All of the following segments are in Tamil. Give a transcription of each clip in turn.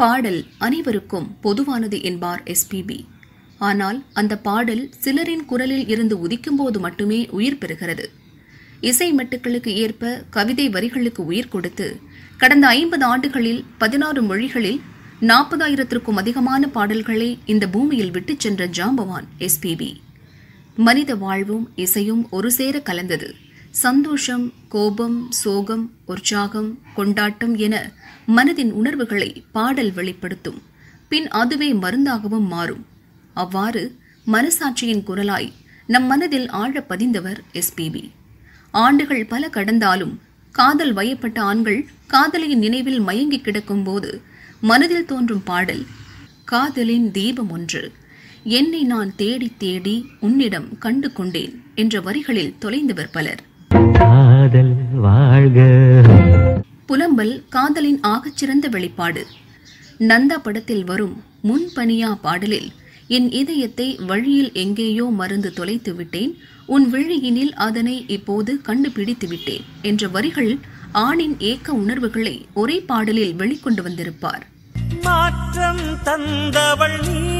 பாடல் அனைவருக்கும் பொதுவானது என்பார் எஸ்பிபி ஆனால் அந்த பாடல் சிலரின் குரலில் இருந்து உதிக்கும்போது மட்டுமே உயிர் பெறுகிறது இசை மெட்டுக்களுக்கு ஏற்ப கவிதை வரிகளுக்கு உயிர் கொடுத்து கடந்த ஐம்பது ஆண்டுகளில் பதினாறு மொழிகளில் நாற்பதாயிரத்திற்கும் அதிகமான பாடல்களை இந்த பூமியில் விட்டுச் சென்ற ஜாம்பவான் எஸ்பிபி மனித வாழ்வும் இசையும் ஒரு சேர கலந்தது சந்தோஷம் கோபம் சோகம் உற்சாகம் கொண்டாட்டம் என மனதின் உணர்வுகளை பாடல் வெளிப்படுத்தும் பின் அதுவே மருந்தாகவும் மாறும் அவ்வாறு மனசாட்சியின் குரலாய் நம் மனதில் ஆழ பதிந்தவர் எஸ்பிபி ஆண்டுகள் பல கடந்தாலும் காதல் வயப்பட்ட ஆண்கள் காதலியின் நினைவில் மயங்கி கிடக்கும் போது மனதில் தோன்றும் பாடல் காதலின் தீபம் ஒன்று என்னை நான் தேடி தேடி உன்னிடம் கண்டு கொண்டேன் என்ற வரிகளில் தொலைந்தவர் பலர் காதல் வாழ்க புலம்பல் காதலின் ஆகச்சிறந்த வெளிப்பாடு நந்தா படத்தில் வரும் முன்பனியா பாடலில் என் இதயத்தை வழியில் எங்கேயோ மறந்து தொலைத்து விட்டேன் உன் விழியினில் அதனை இப்போது கண்டுபிடித்து விட்டேன் என்ற வரிகள் ஆணின் ஏக்க உணர்வுகளை ஒரே பாடலில் வெளிக்கொண்டு வந்திருப்பார் மாற்றம் தந்தவள்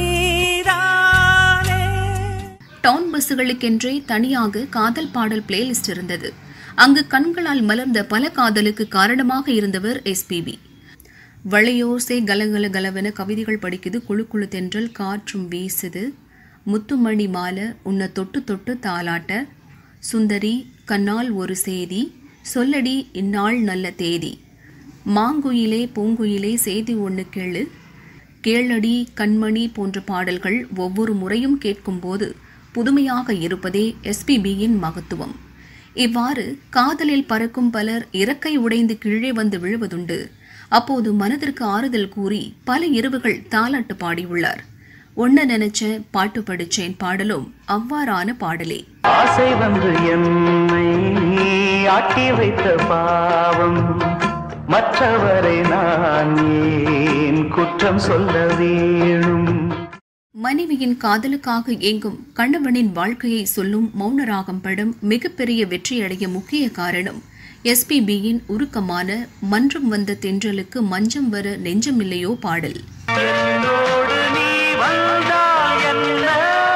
நீதானே டவுன் பஸ்ஸுகளுக்கென்றே தனியாக காதல் பாடல் பிளேலிஸ்ட் இருந்தது அங்கு கண்களால் மலர்ந்த பல காதலுக்கு காரணமாக இருந்தவர் எஸ்பிபி வளையோசை கலகல கலவென கவிதைகள் படிக்குது குழு குழு தென்றல் காற்றும் வீசுது முத்துமணி மாலை உன்னை தொட்டு தொட்டு தாலாட்ட சுந்தரி கண்ணால் ஒரு சேதி சொல்லடி இந்நாள் நல்ல தேதி மாங்குயிலே பூங்குயிலே செய்தி ஒன்று கேளு கேளடி கண்மணி போன்ற பாடல்கள் ஒவ்வொரு முறையும் கேட்கும்போது புதுமையாக இருப்பதே எஸ்பிபியின் மகத்துவம் இவ்வாறு காதலில் பறக்கும் பலர் இறக்கை உடைந்து கீழே வந்து விழுவதுண்டு அப்போது மனதிற்கு ஆறுதல் கூறி பல இரவுகள் தாலாட்டு பாடியுள்ளார் ஒன்ன நினைச்ச பாட்டு படிச்சேன் பாடலும் அவ்வாறான பாடலே ஆசை வந்து என்னை ஆட்டி வைத்த பாவம் மற்றவரை நான் ஏன் குற்றம் சொல்ல வேணும் மனைவியின் காதலுக்காக ஏங்கும் கணவனின் வாழ்க்கையை சொல்லும் மௌனராகம் படம் மிகப்பெரிய வெற்றியடைய முக்கிய காரணம் எஸ்பிபியின் உருக்கமான மன்றம் வந்த தென்றலுக்கு மஞ்சம் வர நெஞ்சமில்லையோ பாடல் என்னோடு நீ வந்தால் என்ன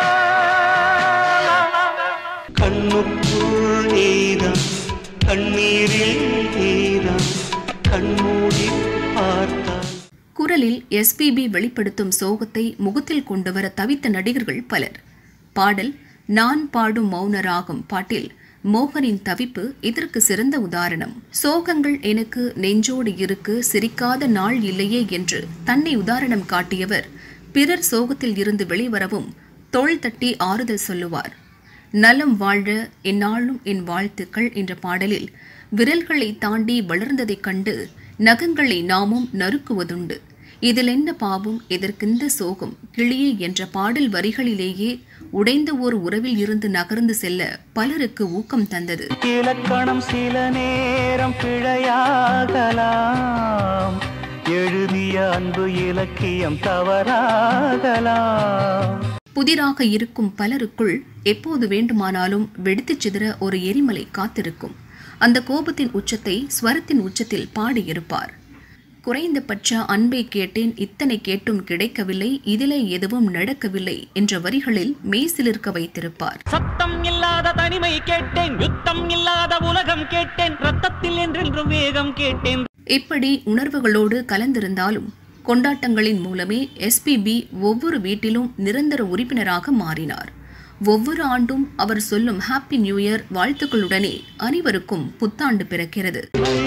கண்ணுக்குள் நீதான் கண்ணீரில் நீதான் கண்மூடி பார்த்தால் குரலில் எஸ்பிபி வெளிப்படுத்தும் சோகத்தை முகத்தில் கொண்டு வர தவித்த நடிகர்கள் பலர் பாடல் நான் பாடும் மௌன ராகம் பாட்டில் மோகனின் தவிப்பு இதற்கு சிறந்த உதாரணம் சோகங்கள் எனக்கு நெஞ்சோடு இருக்கு சிரிக்காத நாள் இல்லையே என்று தன்னை உதாரணம் காட்டியவர் பிறர் சோகத்தில் இருந்து வெளிவரவும் தோள் தட்டி ஆறுதல் சொல்லுவார் நலம் வாழ எந்நாளும் என் வாழ்த்துக்கள் என்ற பாடலில் விரல்களை தாண்டி வளர்ந்ததைக் கண்டு நகங்களை நாமும் நறுக்குவதுண்டு இதில் என்ன பாவம் எதற்கிந்த சோகம் கிளியே என்ற பாடல் வரிகளிலேயே உடைந்த ஓர் உறவில் இருந்து நகர்ந்து செல்ல பலருக்கு ஊக்கம் தந்தது இலக்கணம் சில நேரம் பிழையாகலாம் எழுதிய அன்பு இலக்கியம் தவறாகலாம் புதிராக இருக்கும் பலருக்குள் எப்போது வேண்டுமானாலும் வெடித்துச் சிதற ஒரு எரிமலை காத்திருக்கும் அந்த கோபத்தின் உச்சத்தை ஸ்வரத்தின் உச்சத்தில் பாடியிருப்பார் குறைந்தபட்ச அன்பை கேட்டேன் இத்தனை கேட்டும் கிடைக்கவில்லை இதிலே எதுவும் நடக்கவில்லை என்ற வரிகளில் மெய்சிலிருக்க வைத்திருப்பார் சத்தம் இல்லாத தனிமை கேட்டேன் யுத்தம் இல்லாத உலகம் கேட்டேன் ரத்தத்தில் என்றென்றும் வேகம் கேட்டேன் இப்படி உணர்வுகளோடு கலந்திருந்தாலும் கொண்டாட்டங்களின் மூலமே எஸ்பிபி ஒவ்வொரு வீட்டிலும் நிரந்தர உறுப்பினராக மாறினார் ஒவ்வொரு ஆண்டும் அவர் சொல்லும் ஹாப்பி நியூ இயர் வாழ்த்துக்களுடனே அனைவருக்கும் புத்தாண்டு பிறக்கிறது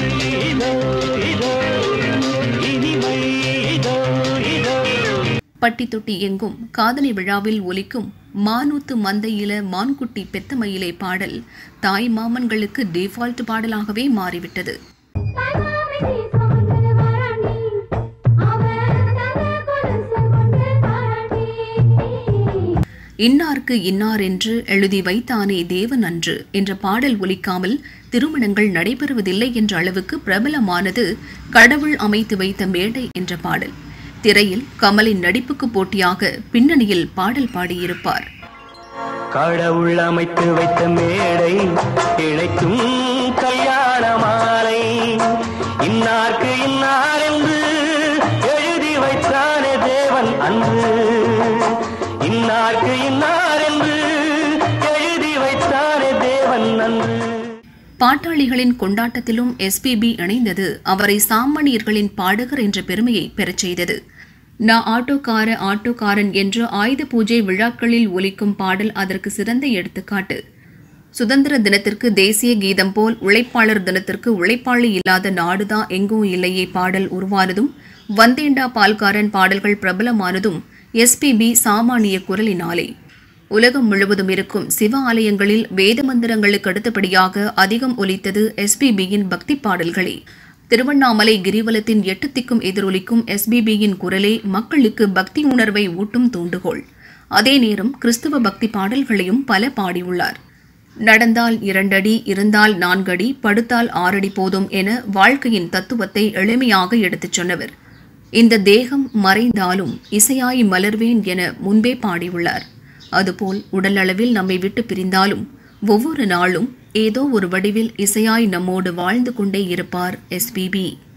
பட்டி தொட்டி எங்கும் காதலி விழாவில் ஒலிக்கும் மானூத்து மந்தையில மான்குட்டி பெத்தமயிலே பாடல் தாய் மாமன்களுக்கு டிஃபால்ட் பாடலாகவே மாறிவிட்டது தாய்மாமனே சுமந்து வாராண்டி அவன் தந்த கொலுசு கொண்டு வாராண்டி இன்னார்க்கு இன்னார் என்று எழுதி வைத்தானே தேவன் அன்று என்ற பாடல் ஒலிக்காமல் திருமணங்கள் நடைபெறுவதில்லை என்ற அளவுக்கு பிரபலமானது கடவுள் அமைத்து வைத்த மேடை என்ற பாடல் திரையில் கமலின் நடிப்புக்கு போட்டியாக பின்னணியில் பாடல் பாடியிருப்பார் கடவுள் அமைத்து வைத்த மேடை இழைக்கும் கல்யாண மாலை இன்னார்க்கு இன்னார் என்று எழுதி வைத்த அன்று இன்னார்க்கு இன்னார் என்று எழுதி வைத்தாரே தேவன் நன்று பாட்டாளிகளின் கொண்டாட்டத்திலும் எஸ்பிபி இணைந்தது அவரை சாமானியர்களின் பாடகர் என்ற பெருமையை பெறச் செய்தது நான் ஆட்டோக்கார ஆட்டோக்காரன் என்று ஆயுத பூஜை விழாக்களில் ஒலிக்கும் பாடல் அதற்கு சிறந்த எடுத்துக்காட்டு சுதந்திர தினத்திற்கு தேசிய கீதம் போல் உழைப்பாளர் தினத்திற்கு உழைப்பாளி இல்லாத நாடுதான் எங்கும் இல்லையே பாடல் உருவானதும் வந்தேண்டா பால்காரன் பாடல்கள் பிரபலமானதும் எஸ்பிபி சாமானிய குரலினாலே உலகம் முழுவதும் இருக்கும் சிவ ஆலயங்களில் வேத மந்திரங்களுக்கு அடுத்தபடியாக அதிகம் ஒலித்தது எஸ்பிபியின் பக்தி பாடல்களே திருவண்ணாமலை கிரிவலத்தின் எட்டு திக்கும் எதிரொலிக்கும் எஸ்பிபியின் குரலே மக்களுக்கு பக்தி உணர்வை ஊட்டும் தூண்டுகோள் அதே நேரம் கிறிஸ்துவ பக்தி பாடல்களையும் பல பாடியுள்ளார் நடந்தால் இரண்டடி இருந்தால் நான்கடி படுத்தால் ஆறடி போதும் என வாழ்க்கையின் தத்துவத்தை எளிமையாக எடுத்துச் சொன்னவர் இந்த தேகம் மறைந்தாலும் இசையாய் மலர்வேன் என முன்பே பாடியுள்ளார் அதுபோல் உடலளவில் நம்மை விட்டு பிரிந்தாலும் ஒவ்வொரு நாளும் ஏதோ ஒரு வடிவில் இசையாய் நம்மோடு வாழ்ந்து கொண்டே இருப்பார் எஸ்பிபி